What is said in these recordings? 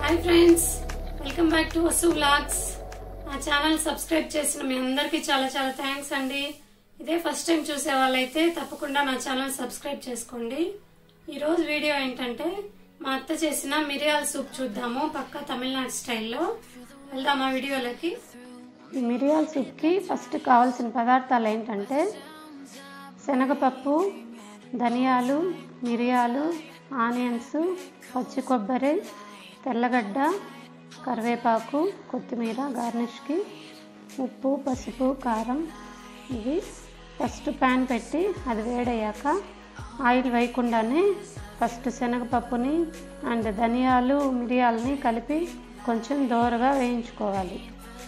hi friends welcome back to Vasu vlogs నా channel subscribe చేసిన మీ అందరికీ చాలా చాలా థ్యాంక్స్ అండి ఇదే ఫస్ట్ టైం చూసే వాళ్ళైతే తప్పకుండా నా ఛానల్ సబ్స్క్రైబ్ చేసుకోండి ఈరోజు వీడియో ఏంటంటే మా అత్త చేసిన మిరియాల సూప్ చూద్దాము పక్క తమిళనాడు స్టైల్లో వెళ్దామా వీడియోలోకి ఈ మిరియాల సూప్కి ఫస్ట్ కావాల్సిన పదార్థాలు ఏంటంటే శనగపప్పు ధనియాలు మిరియాలు ఆనియన్స్ పచ్చి కొబ్బరి తెల్లగడ్డ కరివేపాకు కొత్తిమీర గార్నిష్కి ఉప్పు పసుపు కారం ఇవి ఫస్ట్ ప్యాన్ పెట్టి అది వేడయ్యాక ఆయిల్ వేయకుండానే ఫస్ట్ శనగపప్పుని అండ్ ధనియాలు మిరియాలని కలిపి కొంచెం దోరగా వేయించుకోవాలి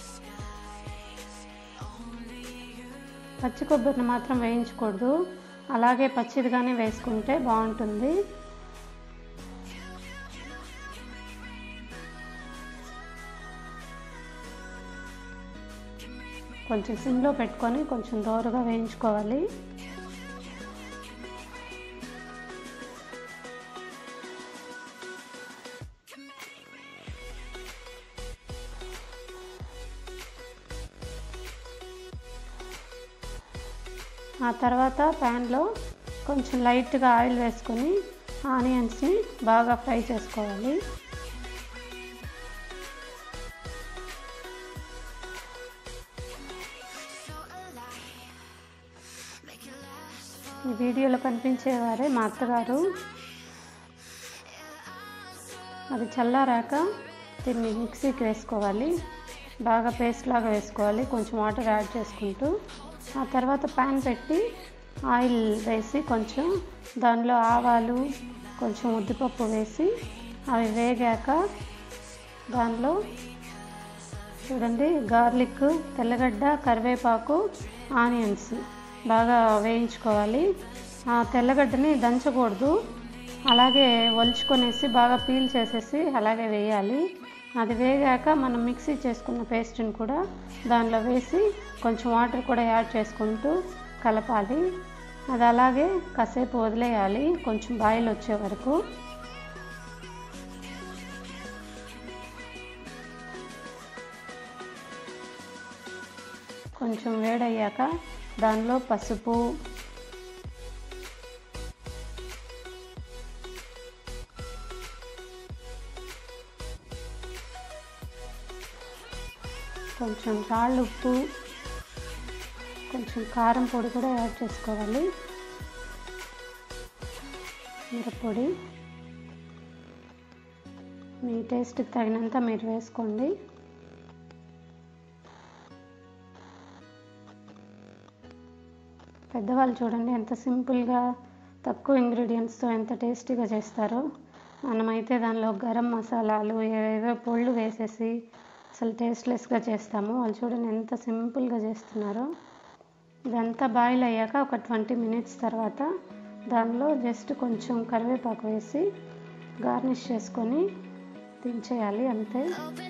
పచ్చి కొబ్బరిని మాత్రం వేయించకూడదు అలాగే పచ్చిదిగానే వేసుకుంటే బాగుంటుంది కొంచెం సిమ్లో పెట్టుకొని కొంచెం దోరగా వేయించుకోవాలి ఆ తర్వాత ప్యాన్లో కొంచెం లైట్గా ఆయిల్ వేసుకొని ఆనియన్స్ని బాగా ఫ్రై చేసుకోవాలి ఈ వీడియోలో కనిపించేవారే మా అత్తగారు అది చల్లారాక దీన్ని మిక్సీకి వేసుకోవాలి బాగా పేస్ట్ లాగా వేసుకోవాలి కొంచెం వాటర్ యాడ్ చేసుకుంటూ ఆ తర్వాత ప్యాన్ పెట్టి ఆయిల్ వేసి కొంచెం దానిలో ఆవాలు కొంచెం ఉద్దిపప్పు వేసి అవి వేగాక దానిలో చూడండి గార్లిక్ తెల్లగడ్డ కరివేపాకు ఆనియన్స్ బాగా వేయించుకోవాలి ఆ తెల్లగడ్డని దంచకూడదు అలాగే ఒలుచుకొనేసి బాగా పీల్ చేసేసి అలాగే వేయాలి అది వేగాక మనం మిక్సీ చేసుకున్న పేస్ట్ని కూడా దానిలో వేసి కొంచెం వాటర్ కూడా యాడ్ చేసుకుంటూ కలపాలి అది అలాగే కాసేపు వదిలేయాలి కొంచెం బాయిల్ వచ్చే వరకు కొంచెం వేడయ్యాక దానిలో పసుపు కొంచెం రాళ్ళు ఉప్పు కొంచెం కారం పొడి కూడా యాడ్ చేసుకోవాలి మిరప్పొడి మీ టేస్ట్కి తగినంత మీరు వేసుకోండి పెద్దవాళ్ళు చూడండి ఎంత సింపుల్గా తక్కువ ఇంగ్రీడియంట్స్తో ఎంత టేస్టీగా చేస్తారో మనమైతే దానిలో గరం మసాలాలు ఏవేవో పొళ్ళు వేసేసి అసలు టేస్ట్లెస్గా చేస్తాము వాళ్ళు చూడండి ఎంత సింపుల్గా చేస్తున్నారో ఇదంతా బాయిల్ అయ్యాక ఒక ట్వంటీ మినిట్స్ తర్వాత దానిలో జస్ట్ కొంచెం కరివేపాకు వేసి గార్నిష్ చేసుకొని దించేయాలి అంతే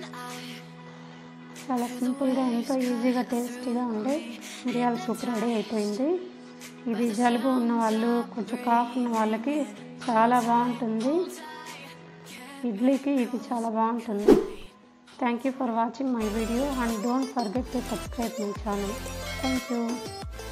చాలా సింపుల్గా ఎంతో ఈజీగా టేస్టీగా ఉండే మిరియాల సూప్ రెడీ అయిపోయింది ఇది జలుబు ఉన్న వాళ్ళు కొంచెం కాఫ్ ఉన్న వాళ్ళకి చాలా బాగుంటుంది ఇడ్లీకి ఇది చాలా బాగుంటుంది thank you for watching my video and don't forget to subscribe my channel thank you